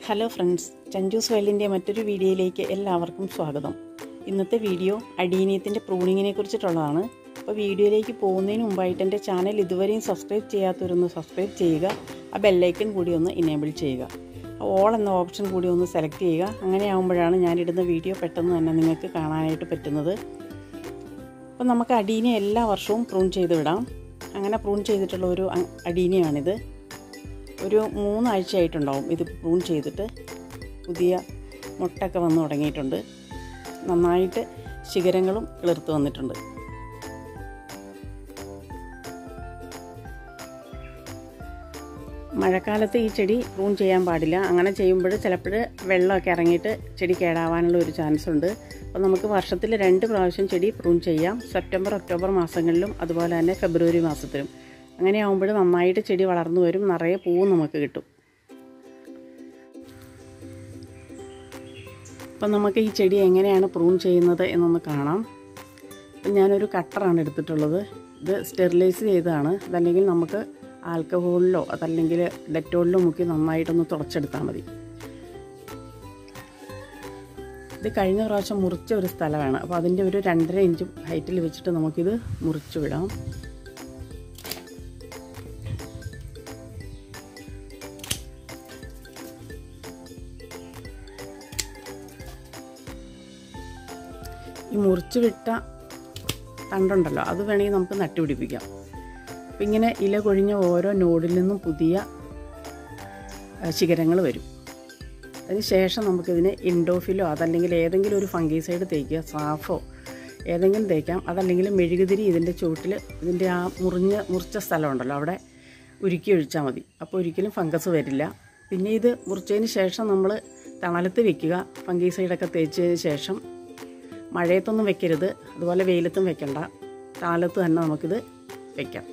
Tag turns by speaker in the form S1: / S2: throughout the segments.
S1: hello friends ചഞ്ചൂസ് വയലിൻ്റെ മറ്റൊരു വീഡിയോയിലേക്ക് എല്ലാവർക്കും സ്വാഗതം ഇന്നത്തെ വീഡിയോ അടീനിയത്തിൻ്റെ പ്രൂണിങ്ങിനെ കുറിച്ചിട്ടുള്ളതാണ് അപ്പോൾ വീഡിയോയിലേക്ക് പോകുന്നതിന് മുമ്പായിട്ട് എൻ്റെ ചാനൽ ഇതുവരെയും സബ്സ്ക്രൈബ് ചെയ്യാത്തവരൊന്ന് സബ്സ്ക്രൈബ് ചെയ്യുക ആ ബെല്ലൈക്കൺ കൂടി ഒന്ന് ഇനേബിൾ ചെയ്യുക ഓൾ എന്ന ഓപ്ഷൻ കൂടി ഒന്ന് സെലക്ട് ചെയ്യുക അങ്ങനെ ആകുമ്പോഴാണ് ഞാനിടുന്ന വീഡിയോ പെട്ടെന്ന് തന്നെ നിങ്ങൾക്ക് കാണാനായിട്ട് പറ്റുന്നത് അപ്പോൾ നമുക്ക് അടീനിയ എല്ലാ വർഷവും പ്രൂൺ ചെയ്ത് വിടാം അങ്ങനെ പ്രൂൺ ചെയ്തിട്ടുള്ള ഒരു അടീനിയാണിത് ഒരു മൂന്നാഴ്ചയായിട്ടുണ്ടാവും ഇത് പ്രൂൺ ചെയ്തിട്ട് പുതിയ മുട്ടൊക്കെ വന്ന് തുടങ്ങിയിട്ടുണ്ട് നന്നായിട്ട് ശിഖരങ്ങളും കിളിർത്ത് വന്നിട്ടുണ്ട് മഴക്കാലത്ത് ഈ ചെടി പ്രൂൺ ചെയ്യാൻ പാടില്ല അങ്ങനെ ചെയ്യുമ്പോൾ ചിലപ്പോൾ വെള്ളമൊക്കെ ഇറങ്ങിയിട്ട് ചെടി കേടാവാനുള്ള ഒരു ചാൻസ് ഉണ്ട് അപ്പോൾ നമുക്ക് വർഷത്തിൽ രണ്ട് പ്രാവശ്യം ചെടി പ്രൂൺ ചെയ്യാം സെപ്റ്റംബർ ഒക്ടോബർ മാസങ്ങളിലും അതുപോലെ തന്നെ ഫെബ്രുവരി മാസത്തിലും അങ്ങനെ ആകുമ്പോൾ നന്നായിട്ട് ചെടി വളർന്നു വരും നിറയെ പൂവും നമുക്ക് കിട്ടും അപ്പം നമുക്ക് ഈ ചെടി എങ്ങനെയാണ് പ്രൂൺ ചെയ്യുന്നത് എന്നൊന്ന് കാണാം അപ്പം ഞാനൊരു കട്ടറാണ് എടുത്തിട്ടുള്ളത് ഇത് സ്റ്റെറിലൈസ് ചെയ്തതാണ് അതല്ലെങ്കിൽ നമുക്ക് ആൽക്കഹോളിലോ അതല്ലെങ്കിൽ ഡെറ്റോളിലോ മുക്കി നന്നായിട്ടൊന്ന് തുടച്ചെടുത്താൽ മതി ഇത് കഴിഞ്ഞ പ്രാവശ്യം മുറിച്ച ഒരു സ്ഥലമാണ് അപ്പോൾ അതിൻ്റെ ഒരു രണ്ടര ഇഞ്ച് ഹൈറ്റിൽ വെച്ചിട്ട് നമുക്കിത് മുറിച്ചു വിടാം ഈ മുറിച്ച് വിട്ട തണ്ടുണ്ടല്ലോ അത് വേണമെങ്കിൽ നമുക്ക് നട്ടുപിടിപ്പിക്കാം അപ്പം ഇങ്ങനെ ഇല കൊഴിഞ്ഞ ഓരോ നോഡിൽ നിന്നും പുതിയ ശിഖരങ്ങൾ വരും അതിന് ശേഷം നമുക്കിതിന് ഇൻഡോഫിലോ അതല്ലെങ്കിൽ ഏതെങ്കിലും ഒരു ഫംഗീസൈഡ് തേക്കുക സാഫോ ഏതെങ്കിലും തേക്കാം അതല്ലെങ്കിൽ മെഴുകുതിരി ഇതിൻ്റെ ചുവട്ടിൽ ഇതിൻ്റെ ആ മുറിഞ്ഞ മുറിച്ച സ്ഥലമുണ്ടല്ലോ അവിടെ ഉരുക്കി ഒഴിച്ചാൽ മതി അപ്പോൾ ഒരിക്കലും ഫംഗസ് വരില്ല പിന്നെ ഇത് മുറിച്ചതിന് ശേഷം നമ്മൾ തണലത്ത് വെക്കുക ഫംഗീസൈഡൊക്കെ തേച്ചതിന് ശേഷം മഴയത്തൊന്നും വെക്കരുത് അതുപോലെ വെയിലത്തും വെക്കണ്ട കാലത്ത് തന്നെ നമുക്കിത് വെക്കാം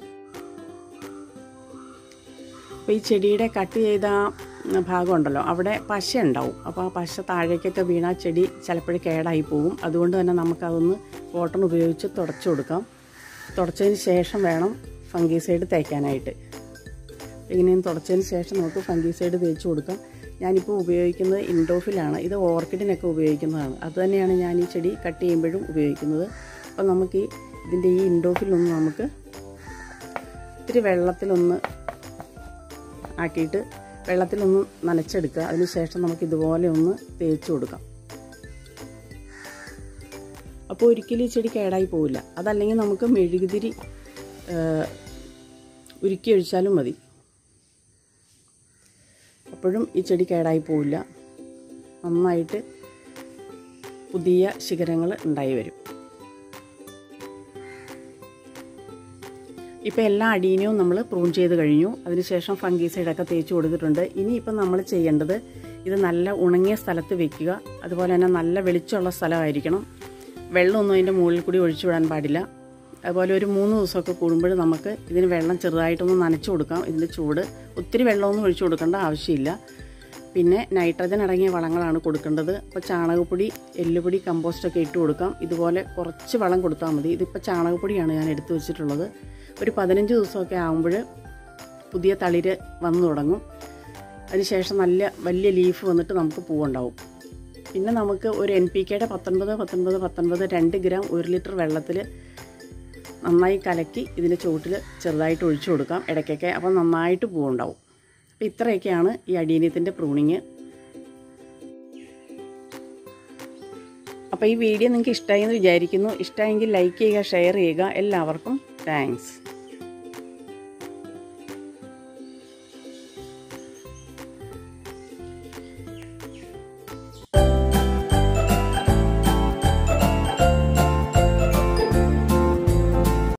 S1: അപ്പോൾ ഈ ചെടിയുടെ കട്ട് ചെയ്ത ഭാഗമുണ്ടല്ലോ അവിടെ പശ ഉണ്ടാവും അപ്പോൾ ആ പശ താഴേക്കൊക്കെ വീണ ചെടി ചിലപ്പോഴും കേടായി പോകും അതുകൊണ്ട് തന്നെ നമുക്കതൊന്ന് കോട്ടൺ ഉപയോഗിച്ച് തുടച്ചു കൊടുക്കാം തുടച്ചതിന് ശേഷം വേണം ഫംഗീസൈഡ് തേക്കാനായിട്ട് ഇങ്ങനെയും തുടച്ചതിന് ശേഷം നമുക്ക് ഫംഗീസൈഡ് തേച്ച് കൊടുക്കാം ഞാനിപ്പോൾ ഉപയോഗിക്കുന്നത് ഇൻഡോഫിലാണ് ഇത് ഓർക്കിഡിനൊക്കെ ഉപയോഗിക്കുന്നതാണ് അത് തന്നെയാണ് ഞാൻ ഈ ചെടി കട്ട് ചെയ്യുമ്പോഴും ഉപയോഗിക്കുന്നത് അപ്പോൾ നമുക്ക് ഈ ഇതിൻ്റെ ഈ ഇൻഡോഫിലൊന്ന് നമുക്ക് ഇത്തിരി വെള്ളത്തിലൊന്ന് ആക്കിയിട്ട് വെള്ളത്തിലൊന്ന് നനച്ചെടുക്കുക അതിന് ശേഷം നമുക്ക് ഇതുപോലെ ഒന്ന് തേച്ച് കൊടുക്കാം അപ്പോൾ ഒരിക്കലും ഈ ചെടി കേടായി പോവില്ല അതല്ലെങ്കിൽ നമുക്ക് മെഴുകുതിരി ഉരുക്കി ഒഴിച്ചാലും മതി അപ്പോഴും ഈ ചെടി കേടായി പോവില്ല നന്നായിട്ട് പുതിയ ശിഖരങ്ങൾ ഉണ്ടായി വരും ഇപ്പോൾ എല്ലാ അടീനയും നമ്മൾ പ്രൂൺ ചെയ്ത് കഴിഞ്ഞു അതിനുശേഷം ഫംഗീസൈഡൊക്കെ തേച്ച് കൊടുത്തിട്ടുണ്ട് ഇനിയിപ്പം നമ്മൾ ചെയ്യേണ്ടത് ഇത് നല്ല ഉണങ്ങിയ സ്ഥലത്ത് വെക്കുക അതുപോലെ തന്നെ നല്ല വെളിച്ചമുള്ള സ്ഥലമായിരിക്കണം വെള്ളമൊന്നും അതിൻ്റെ മുകളിൽ കൂടി ഒഴിച്ചു വിടാൻ പാടില്ല അതുപോലെ ഒരു മൂന്ന് ദിവസമൊക്കെ കൂടുമ്പോൾ നമുക്ക് ഇതിന് വെള്ളം ചെറുതായിട്ടൊന്ന് നനച്ചു കൊടുക്കാം ഇതിൻ്റെ ചൂട് ഒത്തിരി വെള്ളമൊന്നും ഒഴിച്ചു കൊടുക്കേണ്ട ആവശ്യമില്ല പിന്നെ നൈട്രജൻ അടങ്ങിയ വളങ്ങളാണ് കൊടുക്കേണ്ടത് അപ്പോൾ ചാണകപ്പൊടി എല്ലുപൊടി കമ്പോസ്റ്റൊക്കെ ഇട്ട് കൊടുക്കാം ഇതുപോലെ കുറച്ച് വളം കൊടുത്താൽ മതി ഇതിപ്പോൾ ചാണകപ്പൊടിയാണ് ഞാൻ എടുത്തു വെച്ചിട്ടുള്ളത് ഒരു പതിനഞ്ച് ദിവസമൊക്കെ ആകുമ്പോൾ പുതിയ തളിര് വന്നു തുടങ്ങും അതിനുശേഷം നല്ല വലിയ ലീഫ് വന്നിട്ട് നമുക്ക് പൂവുണ്ടാവും പിന്നെ നമുക്ക് ഒരു എൻ പി കെയുടെ പത്തൊൻപത് പത്തൊൻപത് പത്തൊൻപത് രണ്ട് ഗ്രാം ഒരു ലിറ്റർ വെള്ളത്തിൽ നന്നായി കലക്കി ഇതിൻ്റെ ചുവട്ടിൽ ചെറുതായിട്ട് ഒഴിച്ചു കൊടുക്കാം ഇടയ്ക്കൊക്കെ അപ്പോൾ നന്നായിട്ട് പൂവുണ്ടാവും അപ്പോൾ ഇത്രയൊക്കെയാണ് ഈ അടീനിയത്തിൻ്റെ പ്രൂണിങ് അപ്പോൾ ഈ വീഡിയോ നിങ്ങൾക്ക് ഇഷ്ടമായി എന്ന് വിചാരിക്കുന്നു ഇഷ്ടമായെങ്കിൽ ലൈക്ക് ചെയ്യുക ഷെയർ ചെയ്യുക എല്ലാവർക്കും താങ്ക്സ്